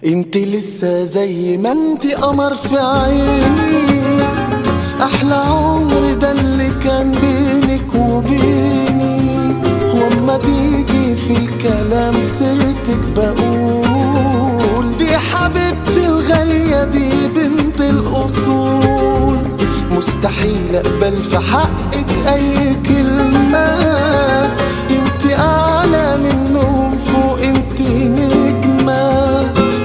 انت لسه زي ما انت قمر في عيني احلى عمر ده اللي كان بينك وبيني وما تيجي في الكلام سيرتك بقول دي حبيبتي الغالية دي بنت الأصول مستحيل أقبل في حقك أي كلمة